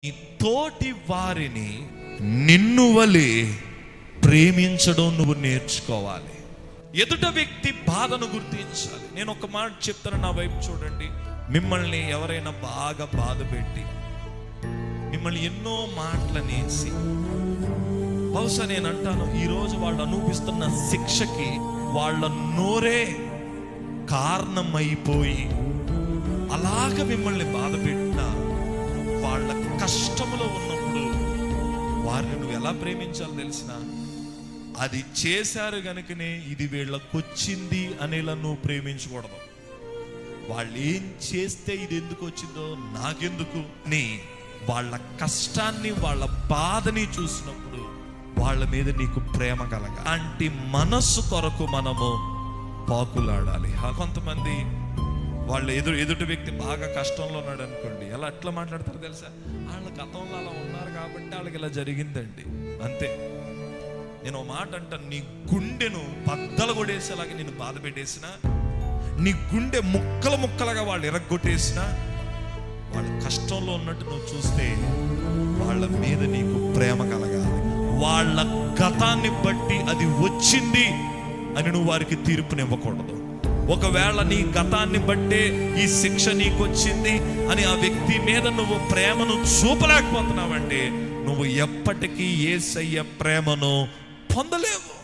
నీ తోటి వారిని నిన్ను వలె ప్రేమించడం నువ్వు నేర్చుకోవాలి ఎదుట వ్యక్తి బాధను గుర్తించాలి నేను ఒక మాట చెప్తాను నా వైపు చూడండి మిమ్మల్ని ఎవరైనా బాగా బాధ పెట్టి మిమ్మల్ని ఎన్నో మాటలనేసి బహుశా నేను అంటాను ఈరోజు వాళ్ళు అనుభవిస్తున్న శిక్షకి వాళ్ళ నోరే కారణమైపోయి అలాగ మిమ్మల్ని బాధ పెట్టినా వాళ్ళ కష్టములో ఉన్నప్పుడు వారిని నువ్వు ఎలా ప్రేమించాలో తెలిసిన అది చేశారు గనుకనే ఇది వీళ్ళకొచ్చింది అనేలా నువ్వు ప్రేమించకూడదు వాళ్ళు ఏం చేస్తే ఇది ఎందుకు వచ్చిందో నాకెందుకు నీ వాళ్ళ కష్టాన్ని వాళ్ళ బాధని చూసినప్పుడు వాళ్ళ మీద నీకు ప్రేమ కలగ అంటే మనస్సు కొరకు మనము పాకులాడాలి హా, కొంతమంది వాళ్ళు ఎదురు ఎదుటి వ్యక్తి బాగా కష్టంలో ఉన్నాడు అనుకోండి ఎలా ఎట్లా మాట్లాడతారు తెలుసా వాళ్ళ గతంలో అలా ఉన్నారు కాబట్టి వాళ్ళకి ఇలా జరిగిందండి అంతే నేను ఒక మాట అంటాను నీ గుండెను బద్దలు కొట్టేసేలాగా నేను బాధ పెట్టేసిన నీ గుండె ముక్కలు ముక్కలుగా వాళ్ళు ఎరగొట్టేసిన వాళ్ళ కష్టంలో ఉన్నట్టు నువ్వు చూస్తే వాళ్ళ మీద నీకు ప్రేమ కలగాలి వాళ్ళ గతాన్ని బట్టి అది వచ్చింది అని నువ్వు వారికి తీర్పునివ్వకూడదు ఒకవేళ నీ గతాన్ని బట్టే ఈ శిక్ష నీకు వచ్చింది అని ఆ వ్యక్తి మీద నువ్వు ప్రేమను చూపలేకపోతున్నావంటే నువ్వు ఎప్పటికీ ఏసయ్య ప్రేమను పొందలేవు